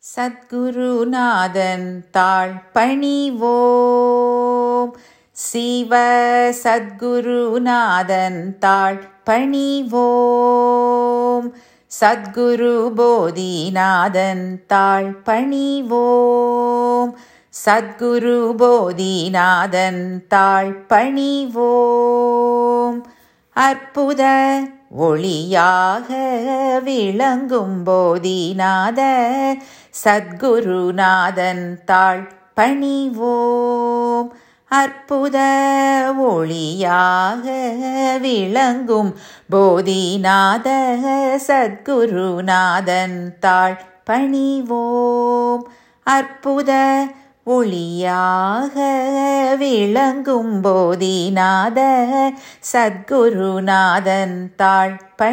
சத்குருநாதன் தாழ் பணிவோம் சிவ சத்குருநாதன் தாழ் பணிவோம் சத்குரு போதிநாதன் தாழ் பணிவோம் சத்குரு போதிநாதன் தாழ் பணிவோம் அற்புத ஒளியாக விளங்கும் போதிநாத சத்குருநாதன் தாழ் பணிவோம் அற்புத ஒளியாக விளங்கும் போதிநாத சத்குருநாதன் தாழ் பணிவோம் அற்புத ஒளியாக விளங்கும் போதிநாத சத்குருநாதன் தாழ்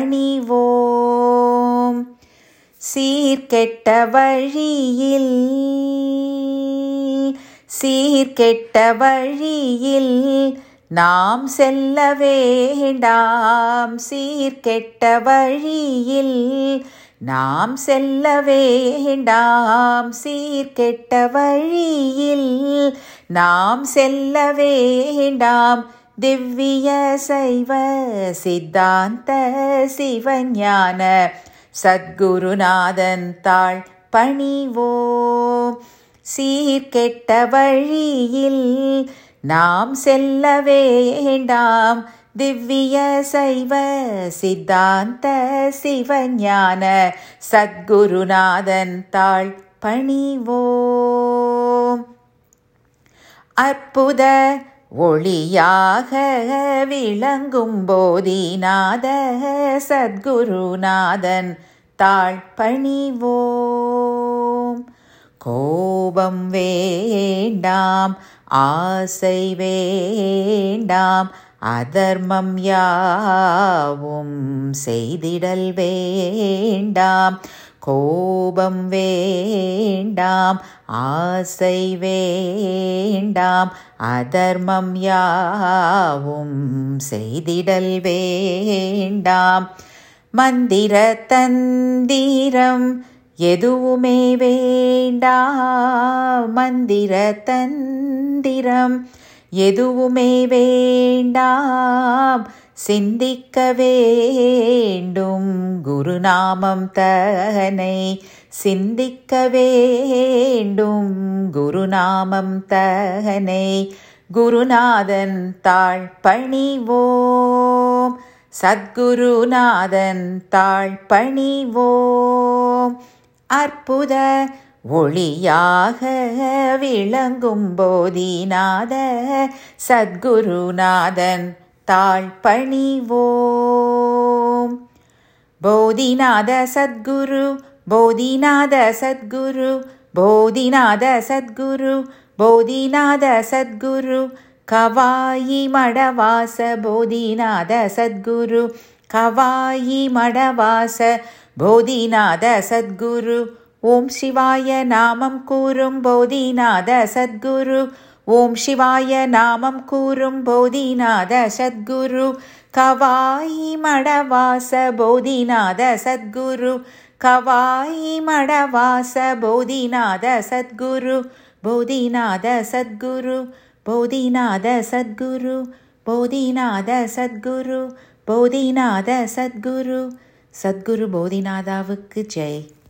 பணிவோம் சீர்கெட்ட வழியில் சீர்கெட்ட வழியில் நாம் செல்ல வேண்டாம் சீர்கெட்ட வழியில் நாம் செல்ல வேண்டாம் சீர்கெட்ட வழியில் நாம் செல்ல வேண்டாம் திவ்ய சைவ சித்தாந்த சிவஞான சத்குருநாதன் தாழ் பணிவோம் சீர்கெட்ட வழியில் நாம் செல்ல வேண்டாம் திவ்ய சைவ சித்தாந்த சிவஞான சத்குருநாதன் தாழ் பணிவோம் அற்புத ஒளியாக விளங்கும் போதிநாத சத்குருநாதன் தாழ் பணிவோம் கோபம் வேண்டாம் ஆசை வேண்டாம் அதர்மம் யாவும் செய்திடல் வேண்டாம் கோபம் வேண்டாம் ஆசை வேண்டாம் அதர்மம் யாவும் செய்திடல் வேண்டாம் மந்திர தந்திரம் எதுவுமே வேண்டாம் மந்திர தந்திரம் எதுவுமே வேண்டாம் சிந்திக்க வேண்டும் குருநாமம் தனை சிந்திக்க வேண்டும் குருநாமம் தனை குருநாதன் தாழ் பணிவோம் சத்குருநாதன் தாழ் பணிவோம் அற்புத ஒளியாக விளங்கும் போதிநாத சத்குருநாதன் தாழ் பணிவோம் போதிநாத சத்குரு போதிநாத சத்குரு போதிநாத சத்குரு போதிநாத சத்குரு கவாயி மடவாச போதிநாத சத்குரு கவாயி மடவாச போதிநாத சத்குரு ஓம் சிவாய நாமம் கூறும் போதிநாத சத்குரு ஓம் சிவாய நாமம் கூறும் போதிநாத சத்குரு கவாயி மடவாச போதிநாத சத்குரு கவாயி மடவாச போதிநாத சத்குரு போதிநாத சத்குரு போதிநாத சத்குரு போதிநாத சத்குரு போதிநாத சத்குரு சத்குரு போதிநாதாவுக்கு ஜெய்